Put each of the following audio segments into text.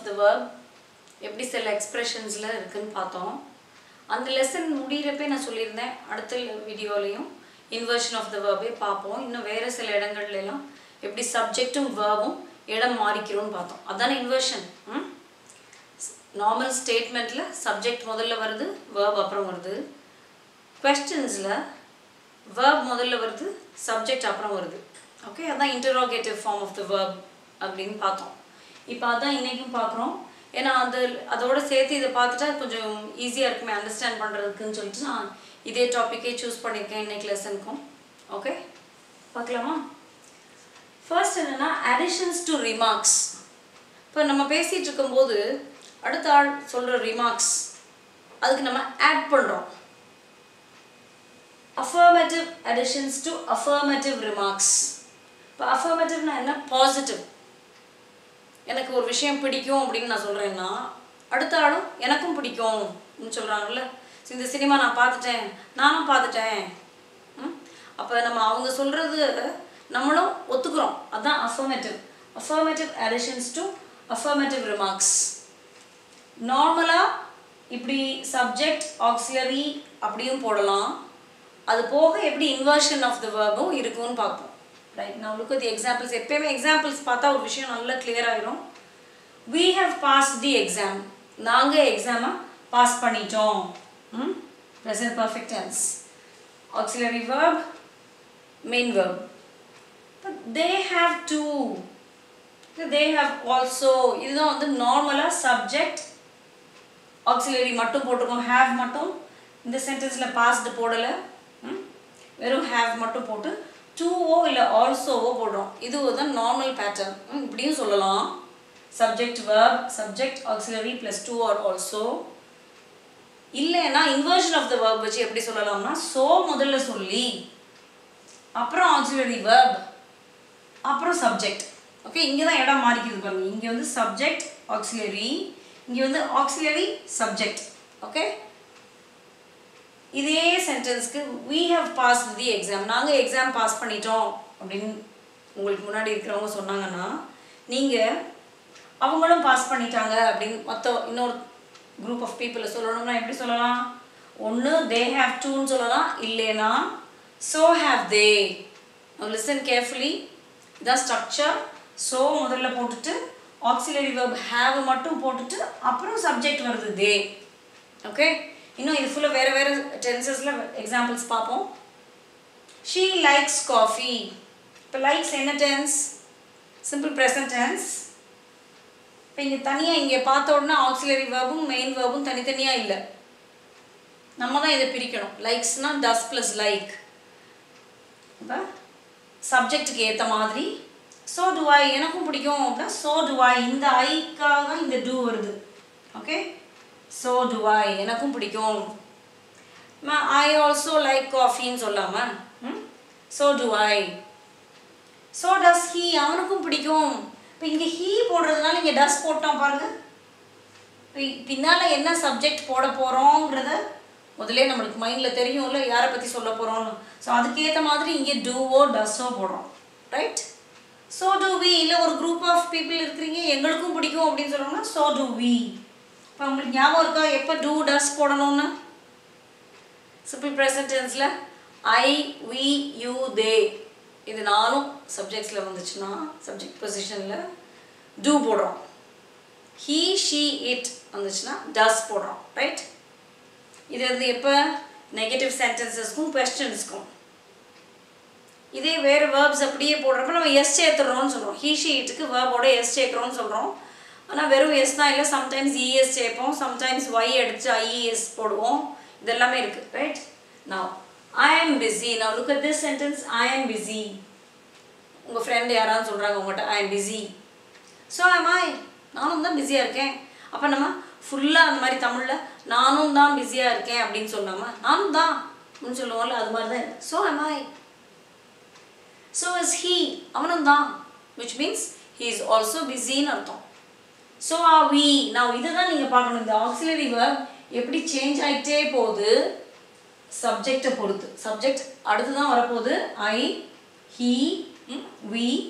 த verb எப்படி சில எக்ஸ்பிரஷன்ஸில் இருக்குன்னு பார்த்தோம் அந்த லெசன் முடிகிறப்பே நான் சொல்லியிருந்தேன் அடுத்த வீடியோலையும் இன்வர்ஷன் ஆஃப் த வேர்பே பார்ப்போம் இன்னும் வேறு சில இடங்கள்ல எல்லாம் எப்படி சப்ஜெக்டும் வேர்பும் இடம் மாறிக்கிறோம்னு பார்த்தோம் அதானே இன்வர்ஷன் ம் நார்மல் ஸ்டேட்மெண்ட்டில் சப்ஜெக்ட் முதல்ல வருது வேர்ப் அப்புறம் வருது கொஸ்டின்ஸில் வேர்ப் முதல்ல வருது சப்ஜெக்ட் அப்புறம் வருது ஓகே அதான் interrogative form of the verb அப்படின்னு பார்த்தோம் இப்போ அதான் இன்றைக்கும் பார்க்குறோம் ஏன்னா அது அதோட சேர்த்து இதை பார்த்துட்டா கொஞ்சம் ஈஸியாக இருக்குமே அண்டர்ஸ்டாண்ட் பண்ணுறதுக்குன்னு சொல்லிட்டு நான் இதே டாப்பிக்கே சூஸ் பண்ணியிருக்கேன் இன்னைக்கு லெசனுக்கும் ஓகே பார்க்கலாமா ஃபர்ஸ்ட் என்னென்னா அடிஷன்ஸ் டு ரிமார்க்ஸ் இப்போ நம்ம பேசிகிட்டு இருக்கும்போது அடுத்த ஆள் சொல்கிற ரிமார்க்ஸ் அதுக்கு நம்ம ஆட் பண்ணுறோம் affirmative additions to affirmative remarks இப்போ affirmativeனா என்ன பாசிட்டிவ் எனக்கு ஒரு விஷயம் பிடிக்கும் அப்படின்னு நான் சொல்கிறேன்னா அடுத்த ஆளும் எனக்கும் பிடிக்கும் அப்படின்னு சொல்கிறாங்கல்ல இந்த சினிமா நான் பார்த்துட்டேன் நானும் பார்த்துட்டேன் அப்போ நம்ம அவங்க சொல்கிறது நம்மளும் ஒத்துக்கிறோம் அதான் affirmative affirmative additions to affirmative remarks நார்மலாக இப்படி சப்ஜெக்ட் ஆக்சிலரி அப்படியும் போடலாம் அது போக எப்படி இன்வர்ஷன் ஆஃப் த வேர்பும் இருக்கும்னு பார்ப்போம் ரைட் நான் லுக் தி எக்ஸாம்பிள்ஸ் எப்பயுமே எக்ஸாம்பிள்ஸ் பார்த்தா ஒரு விஷயம் நல்லா கிளியர் ஆயிரும் we have passed the exam நாங்கள் எக்ஸாமை பாஸ் பண்ணிட்டோம் hmm present perfect tense auxiliary verb main verb but they have to they have also இதுதான் வந்து நார்மலாக சப்ஜெக்ட் ஆக்சிலரி மட்டும் போட்டிருக்கோம் ஹேவ் மட்டும் இந்த சென்டென்ஸில் பாஸ்டு போடலை வெறும் ஹேவ் மட்டும் போட்டு டூவோ இல்லை ஆல்சோவோ போடுறோம் இது தான் நார்மல் பேட்டர்ன் இப்படியும் சொல்லலாம் subject verb subject auxiliary plus two or also இல்லைன்னா இன்வர்ஷன் ஆஃப் த வேர்ப் வச்சு எப்படி சொல்லலாம்னா ஸோ முதல்ல சொல்லி அப்புறம் ஆக்சிலரி வேர்ப் அப்புறம் சப்ஜெக்ட் ஓகே இங்கே தான் இடம் மாறிக்குது பாருங்க இங்கே வந்து சப்ஜெக்ட் ஆக்சிலரி இங்கே வந்து ஆக்சிலரி சப்ஜெக்ட் ஓகே இதே சென்டென்ஸ்க்கு we have passed the exam நாங்கள் எக்ஸாம் பாஸ் பண்ணிட்டோம் அப்படின்னு உங்களுக்கு முன்னாடி இருக்கிறவங்க சொன்னாங்கன்னா நீங்கள் அவங்களும் பாஸ் பண்ணிட்டாங்க அப்படின்னு மற்ற இன்னொரு குரூப் ஆஃப் பீப்புளை சொல்லணும்னா எப்படி சொல்லலாம் ஒன்று தே ஹாவ் டூன்னு சொல்லலாம் இல்லைனா so have they listen carefully இதான் ஸ்ட்ரக்சர் ஸோ முதல்ல போட்டுட்டு ஆக்சிலரி வேர்ப் ஹேவ் மட்டும் போட்டுட்டு அப்புறம் சப்ஜெக்ட் வருது தே ஓகே இன்னும் இது ஃபுல்லாக வேறு வேறு டென்சஸில் எக்ஸாம்பிள்ஸ் பார்ப்போம் ஷீ லைக்ஸ் காஃபி இப்போ லைக்ஸ் என்ன டென்ஸ் சிம்பிள் ப்ரெசன்ட் டென்ஸ் இப்போ இங்கே தனியாக இங்கே பார்த்த உடனே ஆக்சிலரி வேர்பும் மெயின் வேர்பும் தனித்தனியாக இல்லை நம்ம தான் இதை பிரிக்கணும் லைக்ஸ்னால் டஸ் ப்ளஸ் லைக் இப்போ சப்ஜெக்ட்டுக்கு ஏற்ற மாதிரி ஸோ டுவாய் எனக்கும் பிடிக்கும் அப்படின்னா ஸோ டுவாய் இந்த ஐக்காக இந்த டூ வருது ஓகே ஸோ டுவாய் எனக்கும் பிடிக்கும் ஐ ஆல்சோ லைக் காஃபின்னு சொல்லாமல் so do I so does he அவனுக்கும் பிடிக்கும் இப்போ இங்கே ஹீ போடுறதுனால இங்கே டஸ் போட்டோம் பாருங்கள் இப்போ பின்னால் என்ன சப்ஜெக்ட் போட போகிறோங்கிறத முதல்ல நம்மளுக்கு மைண்டில் தெரியும்ல யாரை பற்றி சொல்ல போகிறோம்னு ஸோ அதுக்கேற்ற மாதிரி இங்கே டூவோ டஸ்ஸோ போடுறோம் ரைட் ஸோ டு வி இல்லை ஒரு குரூப் ஆஃப் பீப்புள் இருக்கிறீங்க எங்களுக்கும் பிடிக்கும் அப்படின்னு சொல்லணும்னா ஸோ டு வி இப்போ உங்களுக்கு ஞாபகம் இருக்கா எப்போ டூ டஸ் போடணும்னு சிம்பிள் ப்ரெசன்ட் டென்ஸில் ஐ வி யூ தே இது நாலும் சப்ஜெக்ட்ஸில் வந்துச்சுன்னா சப்ஜெக்ட் பொசிஷனில் டூ போடுறோம் ஹீ ஷீ இட் வந்துச்சுன்னா டஸ் போடுறோம் ரைட் இது வந்து எப்போ நெகட்டிவ் சென்டென்சஸ்க்கும் கொஸ்டின்ஸ்க்கும் இதே வேறு வேர்ப்ஸ் அப்படியே போடுறப்ப நம்ம எஸ் சேர்த்துறோம்னு சொல்கிறோம் ஹீ ஷீ இட்டுக்கு வேர்போட எஸ் சேர்க்குறோம்னு சொல்கிறோம் ஆனால் வெறும் எஸ் தான் இல்லை சம்டைம்ஸ் இஎஸ் சேர்ப்போம் சம்டைம்ஸ் ஒய் அடித்து ஐஇஎஸ் போடுவோம் இதெல்லாமே இருக்குது ரைட் நான் ஐ ஆம் பிஸி நான் look at this sentence I am busy உங்கள் ஃப்ரெண்டு யாராவது சொல்கிறாங்க உங்கள்கிட்ட ஐ ஆம் பிஸி ஸோ ஐ நானும் தான் பிஸியாக இருக்கேன் அப்போ நம்ம ஃபுல்லாக அந்த மாதிரி தமிழில் நானும் தான் பிஸியாக இருக்கேன் அப்படின்னு சொல்லாமல் நானும் தான் அப்படின்னு சொல்லுவோம்ல அது மாதிரி தான் so I so is he அவனும் தான் which means he is also பிஸின்னு அர்த்தம் ஸோ ஆ வி நான் இதை தான் நீங்கள் பார்க்கணும் இந்த ஆக்சிலரி வேர்ப் எப்படி சேஞ்ச் ஆகிட்டே போகுது சப்ஜெக்டை பொறுத்து சப்ஜெக்ட் அடுத்து தான் வரப்போகுது ஐ ஹீ வி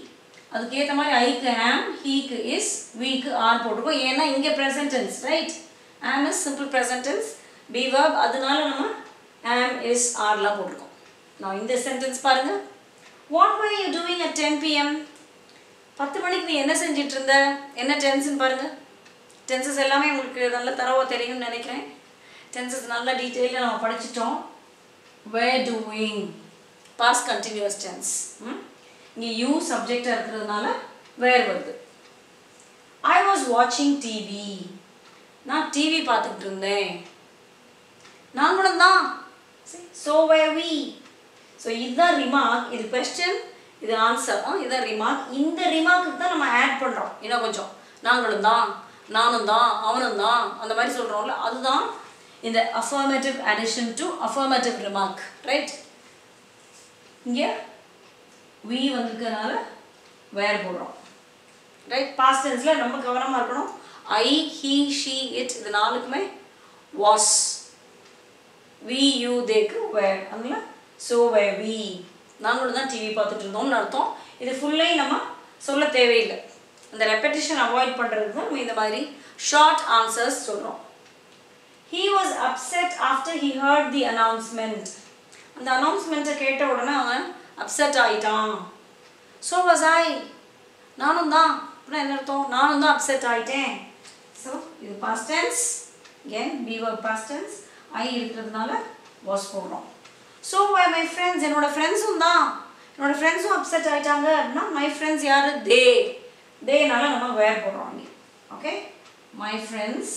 அதுக்கு ஏற்ற மாதிரி ஐக்கு ஆம் ஹீக்கு இஸ் வீக்கு ஆர் போட்டிருக்கோம் ஏன்னா இங்கே present tense right am is simple present tense be verb அதனால நம்ம ஆம் இஸ் ஆர்லாம் போட்டிருக்கோம் நான் இந்த சென்டென்ஸ் பாருங்க what were you doing at ten PM பத்து மணிக்கு நீ என்ன செஞ்சிட்டு இருந்த என்ன டென்ஸ்னு பாருங்க டென்சஸ் எல்லாமே உங்களுக்கு நல்ல தரவா தெரியும்னு நினைக்கிறேன் டென்சஸ் நல்லா டீட்டெயிலாக நம்ம படிச்சிட்டோம் were doing past continuous tense இங்கே யூ சப்ஜெக்டாக இருக்கிறதுனால வேர் வருது ஐ வாஸ் வாட்சிங் டிவி நான் டிவி பார்த்துக்கிட்டு இருந்தேன் நாங்களும் தான் ஸோ வேர் வி ஸோ இதுதான் ரிமார்க் இது கொஸ்டின் இது ஆன்சர் இதுதான் ரிமார்க் இந்த ரிமார்க்கு தான் நம்ம ஆட் பண்ணுறோம் இன்னும் கொஞ்சம் நாங்களும் தான் நானும் தான் அவனும் தான் அந்த மாதிரி சொல்கிறோம்ல அதுதான் இந்த affirmative addition to affirmative remark right இங்கே வி வந்திருக்கனால வேர் போடுறோம் ரைட் பாஸ்ட் டென்ஸில் ரொம்ப கவனமாக இருக்கணும் ஐ ஹீ ஷீ இட் இது நாலுக்குமே வாஸ் வி யூ தேக்கு வேர் அதனால ஸோ வே வி நாங்களும் தான் டிவி பார்த்துட்டு இருந்தோம்னு அர்த்தம் இது ஃபுல்லையும் நம்ம சொல்ல தேவையில்லை அந்த ரெப்படிஷன் அவாய்ட் பண்ணுறதுக்கு தான் நம்ம இந்த மாதிரி ஷார்ட் ஆன்சர்ஸ் சொல்கிறோம் he was upset after he heard the announcement அந்த அனௌன்ஸ்மெண்ட்டை கேட்ட உடனே அவன் அப்செட் ஆயிட்டான் ஸோ வாஸ் ஐ நானும் தான் அப்படின்னா என்ன அர்த்தம் நானும் தான் அப்செட் ஆயிட்டேன் ஸோ இது past tense again be verb past tense I இருக்கிறதுனால வாஸ் போடுறோம் ஸோ மை ஃப்ரெண்ட்ஸ் என்னோட ஃப்ரெண்ட்ஸும் தான் என்னோட ஃப்ரெண்ட்ஸும் அப்செட் ஆயிட்டாங்க அப்படின்னா மை ஃப்ரெண்ட்ஸ் யார் தே தேனால நம்ம வேர் போடுறோம் அங்கே ஓகே மை ஃப்ரெண்ட்ஸ்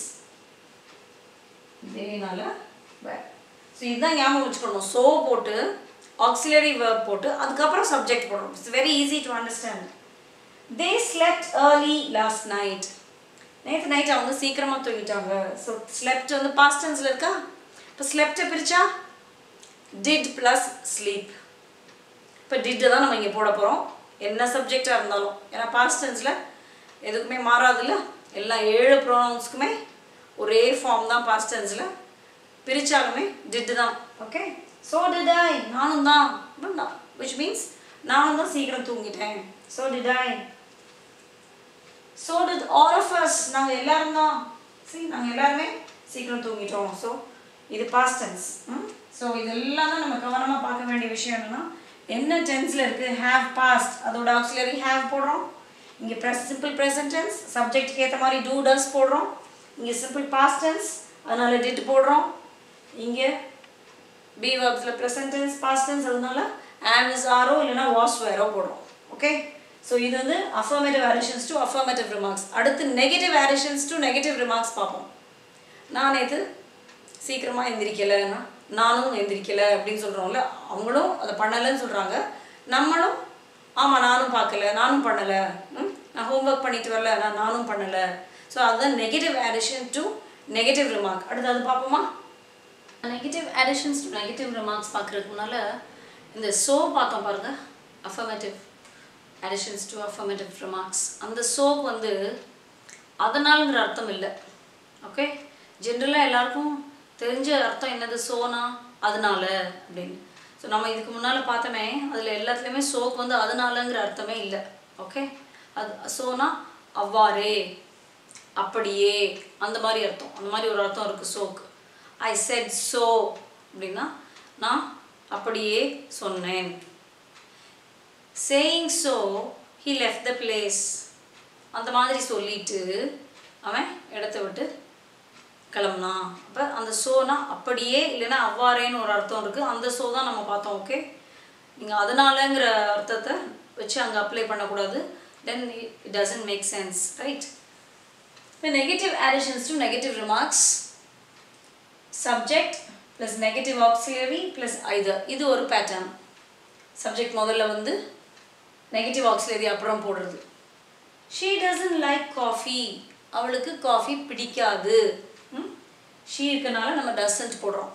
தேனால வேர் ஸோ இதுதான் ஞாபகம் வச்சுக்கணும் ஸோ போட்டு ஆக்சிலரி வேர்ப் போட்டு அதுக்கப்புறம் சப்ஜெக்ட் போடணும் it's very easy to understand they slept early last night நேற்று நைட் அவங்க சீக்கிரமாக தூங்கிட்டாங்க ஸோ ஸ்லெப்ட் வந்து பாஸ்ட் டென்ஸில் இருக்கா இப்போ ஸ்லெப்டை பிரிச்சா டிட் ப்ளஸ் ஸ்லீப் இப்போ டிட்டு தான் நம்ம இங்கே போட போகிறோம் என்ன சப்ஜெக்டாக இருந்தாலும் ஏன்னா பாஸ்ட் டென்ஸில் எதுக்குமே மாறாதுல்ல எல்லா ஏழு ப்ரோனவுன்ஸ்க்குமே ஒரே ஃபார்ம் தான் பாஸ்ட் டென்ஸில் பிரித்தாலுமே டிட்டு தான் ஓகே ஸோ டிட் ஐ நானும் தான் விச் மீன்ஸ் நானும் தான் சீக்கிரம் தூங்கிட்டேன் so did I so did all of us நாங்கள் எல்லாரும் தான் சரி நாங்கள் எல்லாருமே சீக்கிரம் தூங்கிட்டோம் ஸோ இது பாஸ்ட் டென்ஸ் ஸோ இதெல்லாம் தான் நம்ம கவனமாக பார்க்க வேண்டிய விஷயம் என்னன்னா என்ன டென்ஸில் இருக்குது ஹேவ் பாஸ்ட் அதோட ஆக்சிலரி ஹேவ் போடுறோம் இங்கே ப்ரெஸ் சிம்பிள் ப்ரெசன்ட் டென்ஸ் சப்ஜெக்ட்டுக்கு ஏற்ற மாதிரி டூ டஸ் போடுறோம் இங்கே சிம்பிள் பாஸ்ட் டென்ஸ் அதனால டிட் போடுறோம் இங்கே பி வேர்ப்ஸில் ப்ரெசன்ட் டென்ஸ் பாஸ்ட் டென்ஸ் அதனால ஆம் இஸ் ஆரோ இல்லைனா வாஸ் வேரோ போடுறோம் ஓகே ஸோ இது வந்து affirmative additions to affirmative remarks அடுத்து negative additions to negative remarks பார்ப்போம் நான் நேற்று சீக்கிரமாக எந்திரிக்கலைன்னா நானும் எந்திரிக்கலை அப்படின்னு சொல்கிறோம்ல அவங்களும் அதை பண்ணலைன்னு சொல்கிறாங்க நம்மளும் ஆமாம் நானும் பார்க்கல நானும் பண்ணலை ம், நான் ஹோம்ஒர்க் பண்ணிட்டு வரல நான் நானும் பண்ணலை ஸோ அதுதான் negative addition to negative remark அடுத்து அது பார்ப்போமா negative additions to negative remarks பார்க்குறதுக்கு முன்னால் இந்த சோ பார்த்தோம் பாருங்க affirmative additions to affirmative remarks அந்த சோக்கு வந்து அதனாலுங்கிற அர்த்தம் இல்லை ஓகே ஜென்ரலாக எல்லாருக்கும் தெரிஞ்ச அர்த்தம் என்னது சோனா அதனால அப்படின்னு ஸோ நம்ம இதுக்கு முன்னால் பார்த்தோமே அதில் எல்லாத்துலேயுமே சோக்கு வந்து அதனாலங்கிற அர்த்தமே இல்லை ஓகே அது சோனா அவ்வாறே அப்படியே அந்த மாதிரி அர்த்தம் அந்த மாதிரி ஒரு அர்த்தம் இருக்குது சோக்கு ஐ செட் சோ அப்படின்னா நான் அப்படியே சொன்னேன் saying so he left the place அந்த மாதிரி சொல்லிட்டு அவன் இடத்த விட்டு கிளம்புனான் அப்போ அந்த சோனா அப்படியே இல்லைன்னா அவ்வாறேன்னு ஒரு அர்த்தம் இருக்குது அந்த சோ தான் நம்ம பார்த்தோம் ஓகே நீங்கள் அதனாலங்கிற அர்த்தத்தை வச்சு அங்கே அப்ளை பண்ணக்கூடாது then it doesn't make sense right இப்போ negative additions to negative remarks subject plus negative auxiliary plus either இது ஒரு பேட்டர்ன் சப்ஜெக்ட் முதல்ல வந்து நெகட்டிவ் ஆக்சிலரி அப்புறம் போடுறது ஷீ டசன்ட் லைக் காஃபி அவளுக்கு காஃபி பிடிக்காது ஷீ இருக்கனால நம்ம டசன்ட் போடுறோம்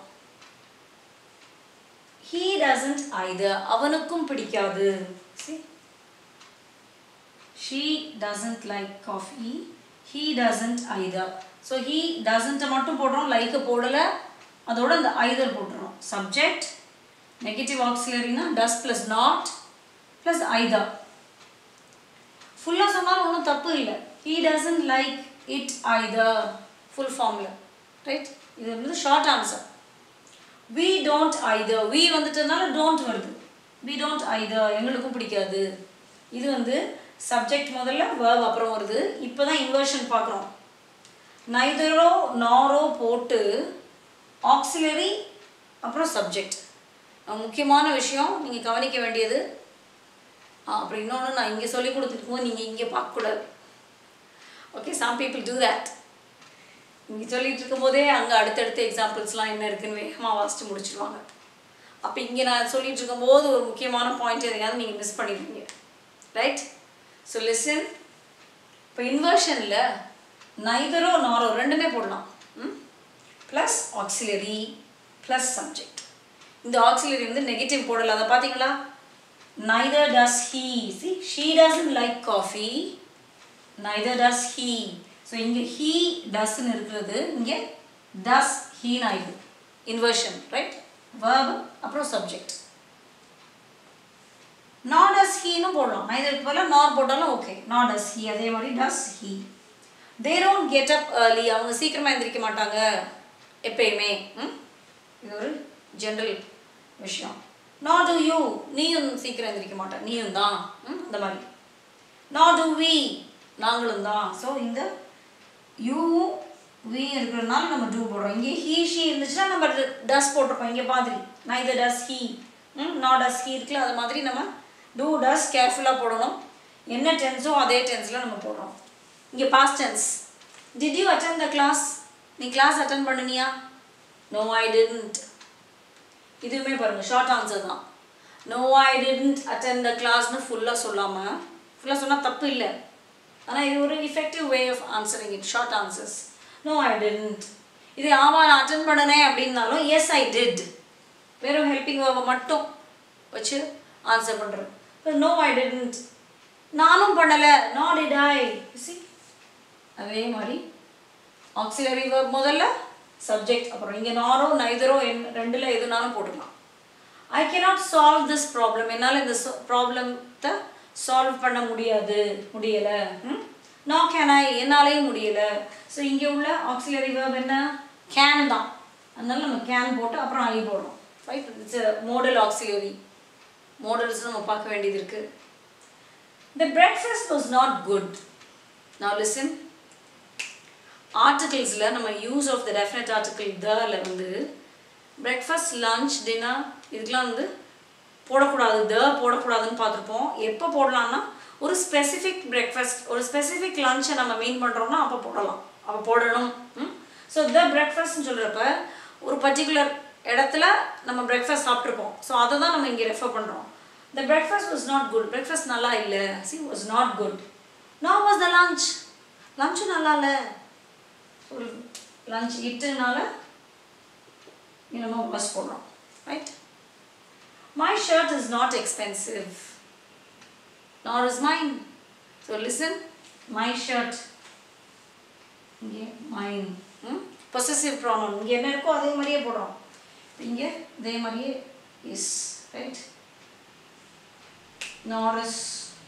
ஹீ டசன்ட் ஐதர் அவனுக்கும் பிடிக்காது See? she doesn't like coffee he doesn't either so he doesn't மட்டும் போடுறோம் லைக் போடல அதோட அந்த either போட்டுறோம் subject negative auxiliary னா does plus not plus either ஃபுல்லாக சொன்னாலும் ஒன்றும் தப்பு இல்லை he doesn't like it either full ஃபார்மில் ரைட் இது வந்து short answer we don't either we வந்துட்டதுனால டோன்ட் வருது வி டோன்ட் ஐதர் எங்களுக்கும் பிடிக்காது இது வந்து சப்ஜெக்ட் முதல்ல வேர்வ் அப்புறம் வருது இப்போ தான் இன்வர்ஷன் பார்க்குறோம் நைதரோ நாரோ போட்டு ஆக்சிலரி அப்புறம் சப்ஜெக்ட் முக்கியமான விஷயம் நீங்கள் கவனிக்க வேண்டியது ஆ, அப்புறம் இன்னொன்று நான் இங்கே சொல்லி கொடுத்துருக்கும்போது நீங்கள் இங்கே பார்க்கக்கூடாது okay some people do that இங்கே சொல்லிட்டு இருக்கும்போதே அங்கே அடுத்தடுத்த எக்ஸாம்பிள்ஸ்லாம் என்ன இருக்குன்னு வேகமாக வாசித்து முடிச்சிருவாங்க அப்போ இங்கே நான் சொல்லிட்டு இருக்கும்போது ஒரு முக்கியமான பாயிண்ட் எதையாவது நீங்கள் மிஸ் பண்ணிடுவீங்க ரைட் ஸோ லிசன் இப்போ இன்வர்ஷனில் நைதரோ நாரோ ரெண்டுமே போடலாம் ப்ளஸ் ஆக்சிலரி ப்ளஸ் சப்ஜெக்ட் இந்த ஆக்சிலரி வந்து நெகட்டிவ் போடல அதை பார்த்தீங்களா neither does he see she doesn't like coffee neither does he so இங்கே ஹீ டஸ்ன்னு இருக்கிறது இங்கே டஸ் ஹீன் ஆயிடுது இன்வர்ஷன் ரைட் verb அப்புறம் சப்ஜெக்ட் நாட் டஸ் ஹீன்னு போடலாம் நைதருக்கு பதிலாக நார் போட்டாலும் ஓகே நாட் டஸ் ஹீ அதே மாதிரி does he they don't get up early அவங்க சீக்கிரமாக எந்திரிக்க மாட்டாங்க எப்பயுமே ம்? இது ஒரு ஜென்ரல் விஷயம் நாட் டு யூ நீயும் சீக்கிரம் எந்திரிக்க மாட்ட நீயும் தான் ம்? இந்த மாதிரி நாட் டு வி நாங்களும் தான் ஸோ இந்த யூவும் வி இருக்கிறதுனால நம்ம டூ போடுறோம் இங்கே ஹீ ஷீ இருந்துச்சுன்னா நம்ம டஸ் போட்டிருப்போம் இங்கே மாதிரி neither does he hmm not does he இருக்குல்ல அது மாதிரி நம்ம டூ டஸ் கேர்ஃபுல்லாக போடணும் என்ன டென்ஸோ அதே டென்ஸில் நம்ம போடுறோம் இங்கே past tense did you attend the class நீ கிளாஸ் அட்டன் பண்ணுனியா நோ ஐ didn't இதுவுமே பாருங்கள் ஷார்ட் ஆன்சர் தான் no I didn't attend the கிளாஸ்னு ஃபுல்லாக சொல்லாமல் ஃபுல்லாக சொன்னால் தப்பு இல்லை ஆனால் இது ஒரு effective way of answering it short answers no I didn't இது ஆமா நான் அட்டன் பண்ணனேன் அப்படின்னாலும் எஸ் ஐ டிட் வெறும் ஹெல்பிங் வேர்வை மட்டும் வச்சு ஆன்சர் பண்ணுறது நோ ஐ didn't நானும் பண்ணலை நோ டிட் ஐ see அதே மாதிரி ஆக்சிலரி verb முதல்ல சப்ஜெக்ட் அப்புறம் இங்கே நாரோ நைதரோ என் ரெண்டில் எதுனாலும் போட்டுக்கலாம் I cannot solve this problem என்னால் இந்த ப்ராப்ளத்தை சால்வ் பண்ண முடியாது முடியலை நோ கேன் ஐ என்னாலேயும் முடியலை ஸோ இங்கே உள்ள ஆக்சிலரி verb என்ன கேன் தான் அதனால நம்ம கேன் போட்டு அப்புறம் ஐ போடுறோம் right it's modal auxiliary modals நம்ம பார்க்க வேண்டியது இருக்குது The breakfast was not good. Now listen. ஆர்டிகிள்ஸில் நம்ம use of the definite article தல வந்து breakfast லஞ்ச் டின்னர் இதுக்கெலாம் வந்து போடக்கூடாது த போடக்கூடாதுன்னு பார்த்துருப்போம் எப்போ போடலாம்னா ஒரு ஸ்பெசிஃபிக் breakfast ஒரு ஸ்பெசிஃபிக் லஞ்சை நம்ம மீன் பண்ணுறோம்னா அப்போ போடலாம் அப்போ போடணும் ஸோ த breakfastன்னு சொல்கிறப்ப ஒரு பர்டிகுலர் இடத்துல நம்ம breakfast சாப்பிட்ருப்போம் ஸோ அதை தான் நம்ம இங்கே ரெஃபர் பண்ணுறோம் the breakfast was not good breakfast நல்லா இல்லை see was not good now was the lunch lunch நல்லா இல்லை ஒரு லஞ்ச் இட்டுனால நம்ம பஸ் போடுறோம் right my shirt is not expensive not is mine so listen my shirt இங்கே மைன் பொசசிவ் ப்ரானவுன் இங்கே என்ன இருக்கோ அதே மாதிரியே போடுறோம் இங்கே இதே மாதிரியே இஸ் ரைட் நாரிஸ்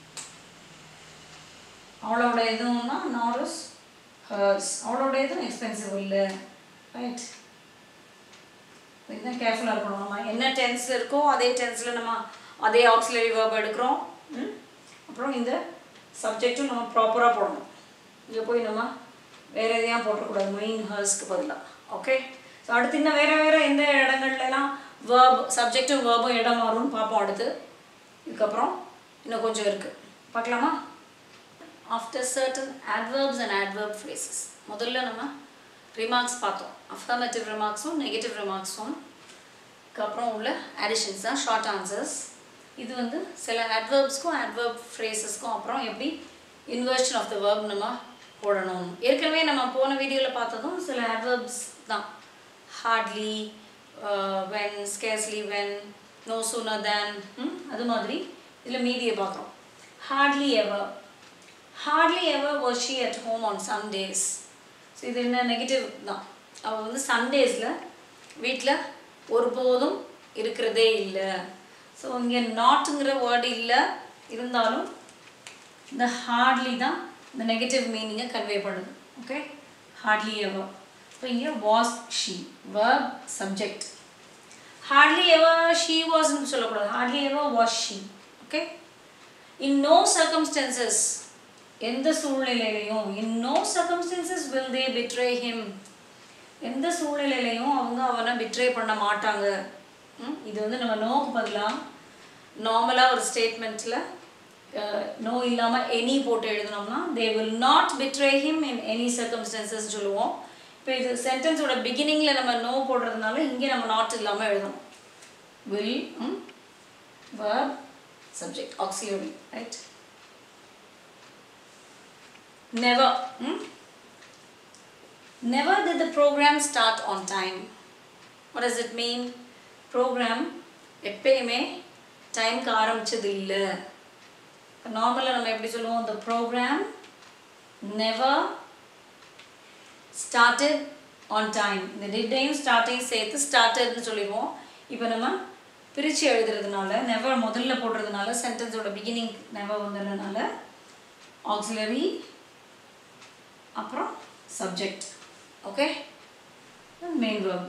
அவளோட எதுவும்னா நாரிஸ் ஹர்ஸ் அவளோட எதுவும் எக்ஸ்பென்சிவ் இல்லை ரைட் இதுதான் கேர்ஃபுல்லாக இருக்கணும் நம்ம என்ன டென்ஸ் இருக்கோ அதே டென்ஸில் நம்ம அதே ஆக்சிலரி வேர்ப் எடுக்கிறோம் ம்? அப்புறம் இந்த சப்ஜெக்ட்டும் நம்ம ப்ராப்பராக போடணும் இங்கே போய் நம்ம வேறு எதையும் போட்டக்கூடாது மெயின் ஹர்ஸ்க்கு பதிலாக ஓகே ஸோ அடுத்து இன்னும் வேறு வேறு எந்த இடங்கள்லாம் வேர்ப் சப்ஜெக்டும் வேர்பும் இடம் மாறும்னு பார்ப்போம் அடுத்து இதுக்கப்புறம் இன்னும் கொஞ்சம் இருக்குது பார்க்கலாமா after certain adverbs and adverb phrases முதல்ல நம்ம ரிமார்க்ஸ் பார்த்தோம் அஃபர்மேட்டிவ் ரிமார்க்ஸும் நெகட்டிவ் ரிமார்க்ஸும் அப்புறம் உள்ள அடிஷன்ஸ் தான் ஷார்ட் ஆன்சர்ஸ் இது வந்து சில adverbsக்கும் adverb phrasesக்கும் அப்புறம் எப்படி இன்வர்ஷன் ஆஃப் த verb நம்ம போடணும் ஏற்கனவே நம்ம போன வீடியோவில் பார்த்ததும் சில adverbs தான் hardly when scarcely when no sooner than hmm, அது மாதிரி இதில் மீதியை பார்க்குறோம் hardly ever hardly ever was she at home on Sundays so இது என்ன நெகட்டிவ் தான் அவள் வந்து சண்டேஸில் வீட்டில் ஒருபோதும் இருக்கிறதே இல்லை ஸோ இங்கே நாட்டுங்கிற வேர்டு இல்லை இருந்தாலும் இந்த ஹார்ட்லி தான் இந்த நெகட்டிவ் மீனிங்கை கன்வே பண்ணுது ஓகே ஹார்ட்லி எவர் இப்போ இங்கே was she verb subject hardly ever she வாஸ்ன்னு சொல்லக்கூடாது hardly ever was she okay in no circumstances எந்த சூழ்நிலையிலையும் in no circumstances will they betray him எந்த சூழ்நிலையிலையும் அவங்க அவனை பிட்ரே பண்ண மாட்டாங்க ம், இது வந்து நம்ம நோக்கு பதிலாக நார்மலாக ஒரு ஸ்டேட்மெண்ட்டில் நோ இல்லாமல் எனி போட்டு எழுதினோம்னா they will not betray him in any circumstances சொல்லுவோம் இப்போ இது சென்டென்ஸோட பிகினிங்கில் நம்ம நோ போடுறதுனால இங்கே நம்ம நாட் இல்லாமல் எழுதணும் will verb subject auxiliary right never hmm? never did the program start on time what does it mean program எப்பயுமே டைம்க்கு ஆரம்பிச்சது இல்லை நார்மலாக நம்ம எப்படி சொல்லுவோம் the program never started on time இந்த டிட்டையும் ஸ்டார்ட்டையும் சேர்த்து ஸ்டார்டட்னு சொல்லிடுவோம் இப்போ நம்ம பிரித்து எழுதுறதுனால நெவர் முதல்ல போடுறதுனால சென்டென்ஸோட பிகினிங் நெவர் வந்துடுறதுனால ஆக்சிலரி அப்புறம் subject okay main verb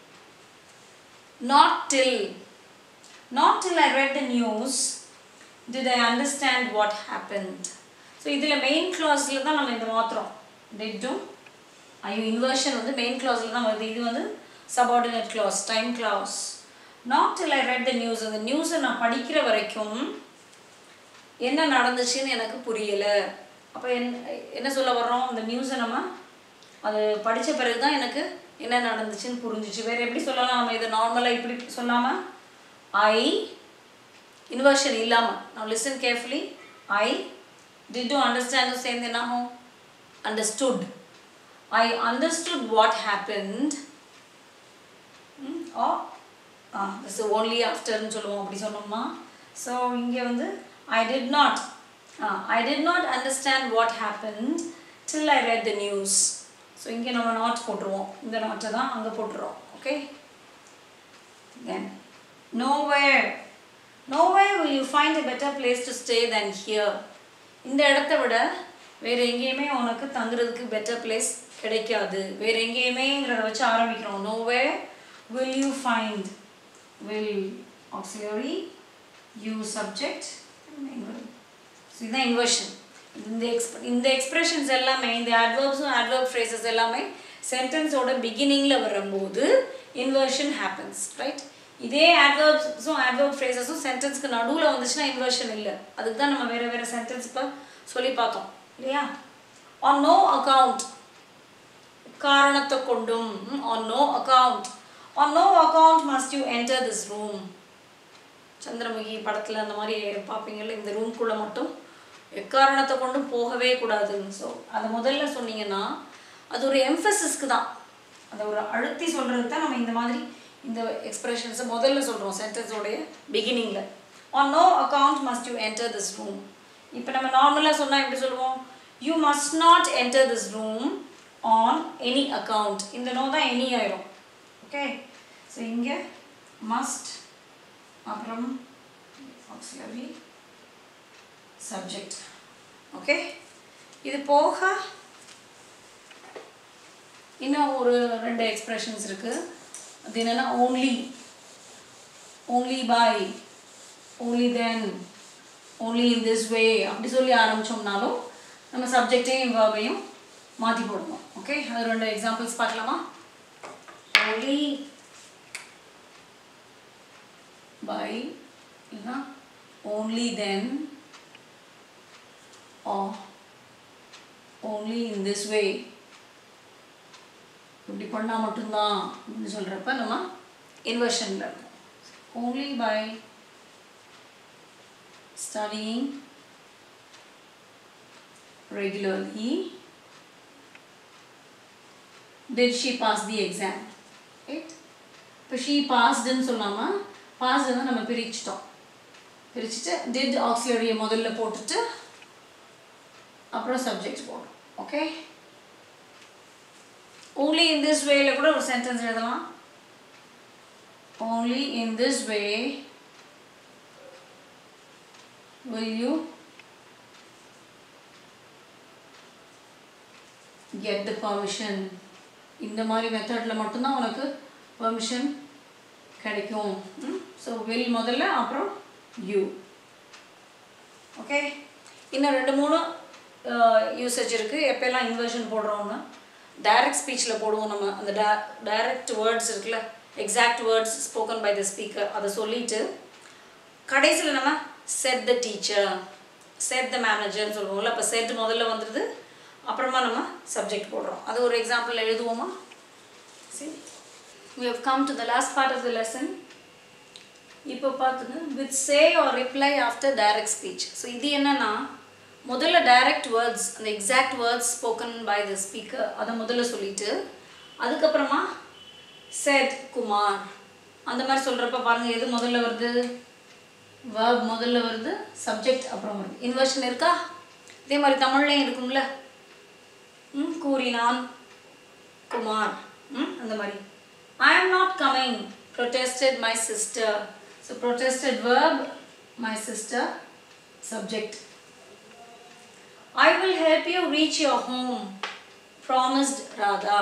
not till not till I read the news did I understand what happened so இதில் மெயின் கிளாஸில் தான் நம்ம இந்த மாத்திரம் டிட்டும் ஐயோ இன்வர்ஷன் வந்து மெயின் கிளாஸில் தான் வருது இது வந்து subordinate clause time clause not till I read the news அந்த நியூஸை நான் படிக்கிற வரைக்கும் என்ன நடந்துச்சுன்னு எனக்கு புரியலை அப்போ என் என்ன சொல்ல வர்றோம் அந்த நியூஸை நம்ம அது படித்த பிறகு தான் எனக்கு என்ன நடந்துச்சுன்னு புரிஞ்சிச்சு வேறு எப்படி சொல்லலாம் நம்ம இதை நார்மலாக இப்படி சொல்லாமல் ஐ இன்வர்ஷன் இல்லாமல் நான் listen carefully I did to understand சேர்ந்து என்ன ஆகும் understood I understood what happened ah ah this only ஆஃப்டர்னு சொல்லுவோம் அப்படி சொன்னோம்னா ஸோ இங்கே வந்து I did not I did not understand what happened till I read the news so இங்கே நம்ம நாட் போட்டுருவோம் இந்த நாட்டை தான் அங்கே போட்டுருவோம் okay then nowhere nowhere will you find a better place to stay than here இந்த இடத்த விட வேறு எங்கேயுமே உனக்கு தங்குறதுக்கு பெட்டர் பிளேஸ் கிடைக்காது வேறு எங்கேயுமேங்கிறத வச்சு ஆரம்பிக்கிறோம் nowhere will you find will auxiliary you subject main verb. So இதுதான் இன்வர்ஷன் இந்த எக்ஸ்ப் இந்த எக்ஸ்பிரஷன்ஸ் எல்லாமே இந்த அட்வர்ப்ஸும் அட்வர்ப் ஃப்ரேசஸ் எல்லாமே சென்டென்ஸோட பிகினிங்கில் வரும்போது இன்வர்ஷன் ஹேப்பன்ஸ் ரைட் இதே அட்வர்ப்ஸும் அட்வர்ப் ஃப்ரேசஸும் சென்டென்ஸ்க்கு நடுவில் வந்துச்சுன்னா இன்வர்ஷன் இல்லை அதுக்கு தான் நம்ம வேறு வேறு சென்டென்ஸ் இப்போ சொல்லி பார்த்தோம் இல்லையா ஆன் நோ அக்கவுண்ட் காரணத்தை கொண்டும் on no account on no account must you enter this room Chandramukhi படத்தில் அந்த மாதிரி பார்ப்பீங்கள்ல இந்த ரூம்குள்ளே மட்டும் எக்காரணத்தை கொண்டும் போகவே கூடாதுன்னு ஸோ அதை முதல்ல சொன்னீங்கன்னா அது ஒரு எம்ஃபசிஸ்க்கு தான் அதை ஒரு அழுத்தி சொல்கிறது தான் நம்ம இந்த மாதிரி இந்த எக்ஸ்பிரஷன்ஸை முதல்ல சொல்கிறோம் சென்டென்ஸோடைய பிகினிங்கில் on no account must you enter this room இப்போ நம்ம நார்மலாக சொன்னால் எப்படி சொல்லுவோம் you must not enter this room on any account இந்த நோ தான் எனி ஆயிரும் ஓகே ஸோ இங்கே மஸ்ட் அப்புறம் auxiliary subject ஓகே இது போக இன்னும் ஒரு ரெண்டு எக்ஸ்பிரஷன்ஸ் இருக்குது அது என்னென்னா only only by only then only in this way அப்படி சொல்லி ஆரம்பித்தோம்னாலும் நம்ம சப்ஜெக்டையும் வேர்பையும் மாற்றி போடணும் ஓகே அது ரெண்டு எக்ஸாம்பிள்ஸ் பார்க்கலாமா ஓன்லி by இல்லைனா only then or only in this way இப்படி பண்ணால் மட்டும்தான் அப்படின்னு சொல்கிறப்ப நம்ம இன்வர்ஷனில் இருக்கும் only by studying regularly did she pass the exam right இப்போ ஷீ பாஸ்டுன்னு சொல்லாமல் பாஸ்டு வந்து நம்ம பிரிச்சிட்டோம் பிரிச்சுட்டு டிட் ஆக்சிலரியை முதல்ல போட்டுட்டு அப்புறம் சப்ஜெக்ட் போடும் ஓகே ஓன்லி இன் திஸ் வேல கூட ஒரு சென்டென்ஸ் எழுதலாம் only in this way will you get the permission இந்த மாதிரி மெத்தடில் மட்டும்தான் உனக்கு பர்மிஷன் கிடைக்கும் ஸோ வில் முதல்ல அப்புறம் யூ ஓகே இன்னும் ரெண்டு மூணு யூசேஜ் இருக்குது எப்போல்லாம் இன்வர்ஷன் போடுறோம்னு டைரக்ட் ஸ்பீச்சில் போடுவோம் நம்ம அந்த டே டைரக்ட் வேர்ட்ஸ் இருக்குல்ல exact words spoken by the speaker அதை சொல்லிட்டு கடைசியில் நம்ம said the teacher said the மேனேஜர்னு சொல்லுவோம்ல அப்போ செட் முதல்ல வந்துடுது அப்புறமா நம்ம சப்ஜெக்ட் போடுறோம் அது ஒரு எக்ஸாம்பிள் எழுதுவோமா சரி we have come to the last part of the lesson இப்போ பார்த்துங்க with say or reply after direct speech so இது என்னன்னா முதல்ல டைரக்ட் வேர்ட்ஸ் அந்த exact words spoken by the speaker அதை முதல்ல சொல்லிட்டு அதுக்கப்புறமா செட் குமார் அந்த மாதிரி சொல்கிறப்ப பாருங்கள் எது முதல்ல வருது verb முதல்ல வருது சப்ஜெக்ட் அப்புறம் வருது இன்வர்ஷன் இருக்கா இதே மாதிரி தமிழ்லையும் இருக்கும்ல ம் கூறினான் குமார் ம் அந்த மாதிரி ஐ am not coming protested my sister so protested verb my sister subject I will help you reach your home promised Radha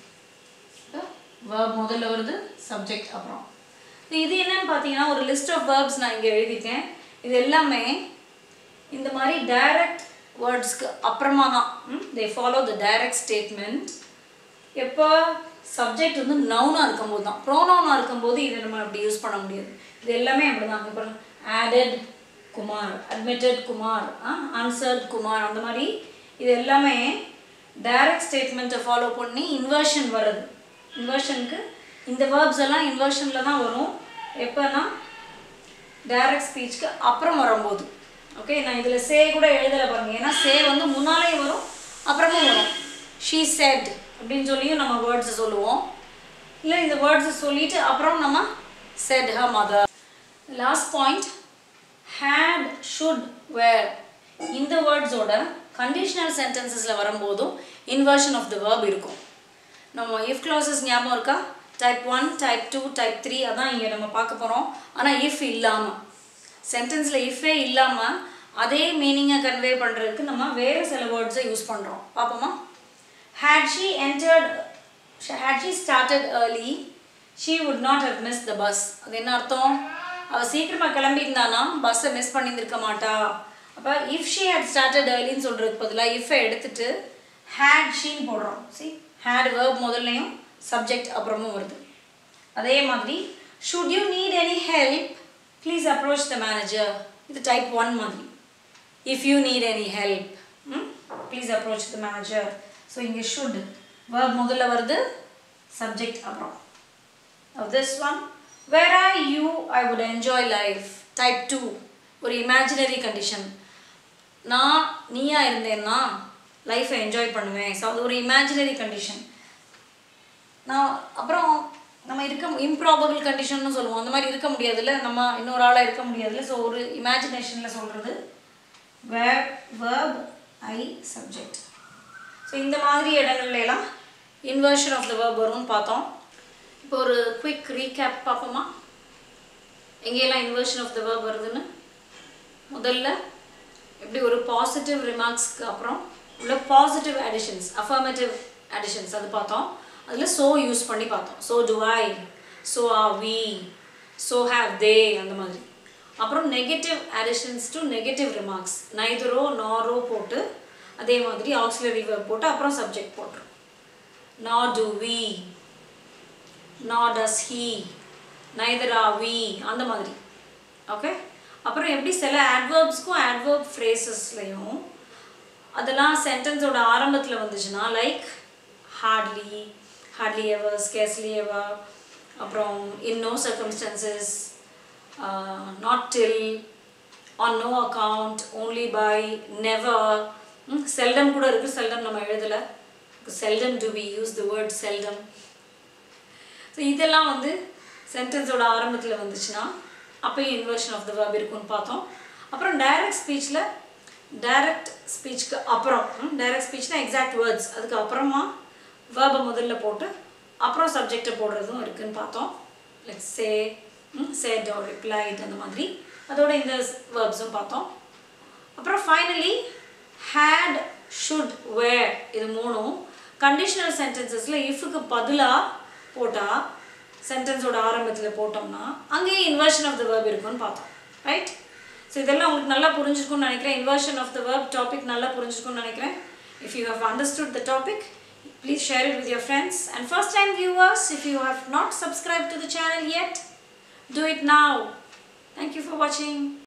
verb முதல்ல வருது சப்ஜெக்ட் அப்புறம் இது என்னன்னு பார்த்தீங்கன்னா ஒரு லிஸ்ட் ஆஃப் வேர்ப்ஸ் நான் இங்கே எழுதிட்டேன் இது எல்லாமே இந்த மாதிரி டைரக்ட் வேர்ட்ஸ்க்கு அப்புறமா தான் they follow the direct statement எப்போ சப்ஜெக்ட் வந்து நவுனாக இருக்கும்போது தான் ப்ரோனவுனாக இருக்கும்போது இதை நம்ம அப்படி யூஸ் பண்ண முடியாது இது எல்லாமே அப்படி தான் இப்போ added Kumar admitted Kumar answered Kumar அந்த மாதிரி இது எல்லாமே டைரக்ட் ஸ்டேட்மெண்ட்டை ஃபாலோ பண்ணி இன்வர்ஷன் வருது இன்வர்ஷனுக்கு இந்த வேர்ப்ஸ் எல்லாம் இன்வர்ஷனில் தான் வரும் எப்போனா டைரக்ட் ஸ்பீச்சுக்கு அப்புறம் வரும்போது ஓகே நான் இதில் சே கூட எழுதலை பாருங்க ஏன்னா சே வந்து முன்னாலே வரும் அப்புறமும் வரும் ஷீ செட் அப்படின்னு சொல்லியும் நம்ம வேர்ட்ஸை சொல்லுவோம் இல்லை இந்த வேர்ட்ஸை சொல்லிட்டு அப்புறம் நம்ம said her mother last point had should were இந்த வேர்ட்ஸோட கண்டிஷனல் சென்டென்சஸில் வரும்போதும் இன்வர்ஷன் ஆஃப் த வேர்ப் இருக்கும் நம்ம இஃப் க்ளாசஸ் ஞாபகம் இருக்கா type one type two type three அதான் இங்கே நம்ம பார்க்க போகிறோம் ஆனால் இஃப் இல்லாமல் சென்டென்ஸில் இஃபே இல்லாமல் அதே மீனிங்கை கன்வே பண்ணுறதுக்கு நம்ம வேறு சில வேர்ட்ஸை யூஸ் பண்ணுறோம் பார்ப்போமா had she entered had she started early she would not have missed the bus அது என்ன அர்த்தம் அவள் சீக்கிரமாக கிளம்பியிருந்தானா பஸ்ஸை மிஸ் பண்ணியிருந்திருக்க மாட்டா அப்போ இஃப் ஷீ had started earlyன்னு சொல்கிறதுக்கு பதிலாக இஃபை எடுத்துட்டு had ஷீன்னு போடுறோம் see had verb முதல்லையும் சப்ஜெக்ட் அப்புறமும் வருது அதே மாதிரி should you need any help please approach the manager இது டைப் ஒன் மாதிரி if you need any help hmm? please approach the manager so இங்கே should verb முதல்ல வருது subject அப்புறம் of this one where are you I would enjoy life type 2 ஒரு imaginary condition நான் நீயா இருந்தேன்னா லைஃப்பை என்ஜாய் பண்ணுவேன் ஸோ அது ஒரு இமேஜினரி கண்டிஷன் நான் அப்புறம் நம்ம இருக்க இம்ப்ராபபிள் கண்டிஷன்னு சொல்லுவோம் அந்த மாதிரி இருக்க முடியாதுல்ல நம்ம இன்னொரு ஆளாக இருக்க முடியாதுல்ல ஸோ ஒரு இமேஜினேஷனில் சொல்கிறது were verb I subject so இந்த மாதிரி இடங்கள்ல எல்லாம் இன்வர்ஷன் ஆஃப் த வேர்ப் வரும்னு பார்த்தோம் இப்போ ஒரு குவிக் ரீகேப் பார்ப்போமா எங்கெல்லாம் இன்வர்ஷன் ஆஃப் த வேர்ப் வருதுன்னு முதல்ல எப்படி ஒரு பாசிட்டிவ் ரிமார்க்ஸ்க்கு அப்புறம் உள்ள பாசிட்டிவ் அடிஷன்ஸ் அஃபர்மேட்டிவ் அடிஷன்ஸ் அது பார்த்தோம் அதில் ஸோ யூஸ் பண்ணி பார்த்தோம் so do I so are we so have they அந்த மாதிரி அப்புறம் negative additions to negative remarks நைதரோ நாரோ போட்டு அதே மாதிரி ஆக்சிலரி verb போட்டு அப்புறம் சப்ஜெக்ட் போட்டுரும் not do we not does he neither are we அந்த மாதிரி ஓகே அப்புறம் எப்படி சில adverbsக்கும் adverb ஃப்ரேசஸ்லையும் அதெல்லாம் சென்டென்ஸோட ஆரம்பத்தில் வந்துச்சுன்னா like hardly hardly ever scarcely ever அப்புறம் in no circumstances not till on no account only by never seldom கூட இருக்குது செல்டம் நம்ம எழுதலை seldom do we use the word seldom so இதெல்லாம் வந்து சென்டென்ஸோட ஆரம்பத்தில் வந்துச்சுன்னா அப்பயும் இன்வர்ஷன் ஆஃப் த verb இருக்குன்னு பார்த்தோம் அப்புறம் டைரக்ட் ஸ்பீச்சில் டைரக்ட் ஸ்பீச்சுக்கு அப்புறம் டைரக்ட் ஸ்பீச்னா எக்ஸாக்ட் வேர்ட்ஸ் அதுக்கு அப்புறமா வேர்பை முதல்ல போட்டு அப்புறம் சப்ஜெக்டை போடுறதும் இருக்குன்னு பார்த்தோம் like say said or replied அந்த மாதிரி அதோட இந்த வேர்ப்ஸும் பார்த்தோம் அப்புறம் ஃபைனலி ஹேட் ஷுட் வேர் இது மூணும் கண்டிஷனல் சென்டென்சஸில் இஃப்க்கு பதிலாக போட்டால் சென்டென்ஸோட ஆரம்பத்தில் போட்டோம்னா அங்கேயே இன்வர்ஷன் ஆஃப் த வேர்ப் இருக்கும்னு பார்த்தோம் ரைட் ஸோ இதெல்லாம் உங்களுக்கு நல்லா புரிஞ்சிருக்கும்னு நினைக்கிறேன் inversion of the verb topic நல்லா புரிஞ்சிருக்கும்னு நினைக்கிறேன் if you have understood the topic please share it with your friends and first time viewers if you have not subscribed to the channel yet do it now thank you for watching